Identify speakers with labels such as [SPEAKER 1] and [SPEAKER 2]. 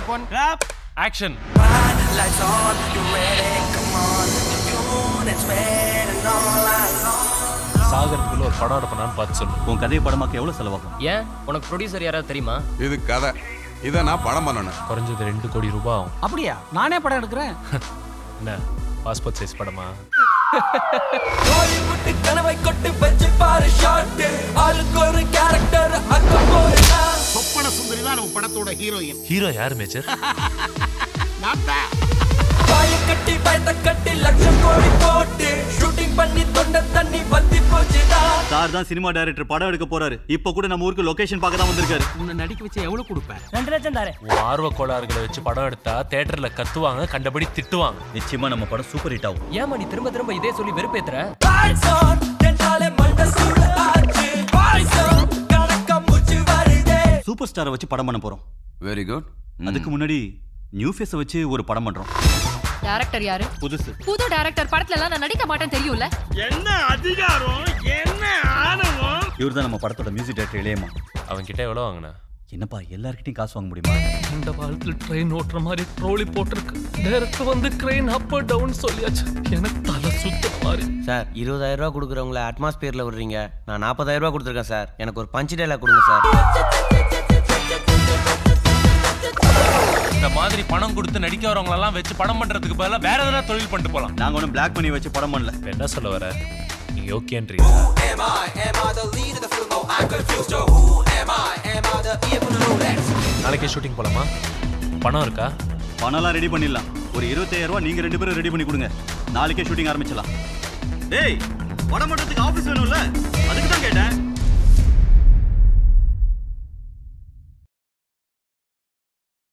[SPEAKER 1] One action
[SPEAKER 2] Lights on, you ready? Come on, units ready and all I know.
[SPEAKER 1] சாகரத்துக்குள்ள ஒரு படம் எடுப்பனான்னு பார்த்து சொல்லு
[SPEAKER 3] உன் கதையை படமாக்க எவ்வளவு செலவாகும்
[SPEAKER 4] ஏன் உனக்கு ப்ரொடியூசர் யாராவது தெரியுமா
[SPEAKER 5] இது கதை இதை நான் படம் பண்ணணும்
[SPEAKER 1] குறைஞ்சது ரெண்டு கோடி ரூபாய் ஆகும்
[SPEAKER 6] அப்படியா நானே படம் எடுக்கிறேன்
[SPEAKER 1] என்ன பாஸ்போர்ட் சைஸ் படமா
[SPEAKER 2] கோழிக்குட்டி கனவை கொட்டு வச்சு பாரு ஷாட் ஆளுக்கு ஒரு கேரக்டர் அங்க போறா
[SPEAKER 7] சொப்பன சுந்தரி தான் நம்ம படத்தோட ஹீரோயின்
[SPEAKER 1] ஹீரோ யார் மேஜர்
[SPEAKER 7] நான் தான்
[SPEAKER 2] பாய கட்டி பயத்த கட்டி லட்சம் கோடி போட்டு ஷூட்டிங் பண்ணி தொண்ட தண்ணி பத்தி போச்சுடா
[SPEAKER 3] சார் தான் சினிமா டைரக்டர் படம் எடுக்க போறாரு இப்ப கூட நம்ம ஊருக்கு லொகேஷன் பார்க்க தான் வந்திருக்காரு
[SPEAKER 7] உன்னை நடிக்க வச்சு எவ்வளவு கொடுப்பேன்
[SPEAKER 4] ரெண்டு லட்சம் தாரே
[SPEAKER 1] உன் ஆர்வ கோளாறுகளை வச்சு படம் எடுத்தா தேட்டர்ல கத்துவாங்க கண்டபடி திட்டுவாங்க
[SPEAKER 3] நிச்சயமா நம்ம படம் சூப்பர் ஹிட் ஆகும்
[SPEAKER 4] ஏமா நீ திரும்ப திரும்ப இதே சொல்லி வெறுப்பேத்துற
[SPEAKER 2] Lights on, என்றாலே மண்ட சூடு ஆச்சு பாய்சம் கணக்க மூச்சு வருதே
[SPEAKER 3] சூப்பர் ஸ்டாரை வச்சு படம் பண்ண போறோம்
[SPEAKER 5] வெரி குட்
[SPEAKER 3] அதுக்கு முன்னாடி நியூ ஃபேஸை வச்சு ஒரு படம் பண்றோம்
[SPEAKER 8] டைரக்டர் யாரு
[SPEAKER 3] புதுசு
[SPEAKER 8] புது டைரக்டர் படத்துல எல்லாம் நான் நடிக்க மாட்டேன் தெரியும்ல
[SPEAKER 7] என்ன அதிகாரம் என்ன ஆணவம்
[SPEAKER 3] இவர் தான் நம்ம படத்தோட மியூசிக் டைரக்டர் இளையமா
[SPEAKER 1] அவன் கிட்ட எவ்வளவு வாங்கின
[SPEAKER 3] என்னப்பா எல்லார்கிட்டயும் காசு வாங்க முடியுமா
[SPEAKER 1] இந்த காலத்துல ட்ரெயின் ஓட்டுற மாதிரி ட்ரோலி போட்டிருக்கு டைரக்டர் வந்து கிரெயின் அப் டவுன் சொல்லியாச்சு எனக்கு தலை சுத்த மாதிரி
[SPEAKER 9] சார் இருபதாயிரம் ரூபா கொடுக்குறவங்கள அட்மாஸ்பியரில் விடுறீங்க நான் நாற்பதாயிரம் ரூபா கொடுத்துருக்கேன் சார் எனக்கு ஒரு பஞ்சு டைலாக் கொடுங்க சார்
[SPEAKER 1] இந்த மாதிரி பணம் கொடுத்து நடிக்க வரவங்க எல்லாம் வச்சு படம் பண்றதுக்கு பதிலா வேற எதனா தொழில் பண்ணிட்டு போலாம்
[SPEAKER 3] நாங்க ஒன்றும் பிளாக் பண்ணி வச்சு படம் பண்ணல
[SPEAKER 1] இப்ப என்ன சொல்ல வர நீங்க ஓகேன்றீங்க
[SPEAKER 2] Am I, am I the lead of the film? Oh, I'm confused. Oh, who am I? Am I the ear from the Rolex?
[SPEAKER 1] நாளைக்கே ஷூட்டிங் போலாமா பணம் இருக்கா
[SPEAKER 3] பணம்லாம் ரெடி பண்ணிடலாம் ஒரு இருபத்தாயிரம் ரூபாய் நீங்க ரெண்டு பேரும் ரெடி பண்ணி கொடுங்க நாளைக்கே ஷூட்டிங் ஆரம்பிச்சலாம் டேய் படம் பண்றதுக்கு ஆபீஸ் வேணும்ல அதுக்கு தான் கேட்டேன்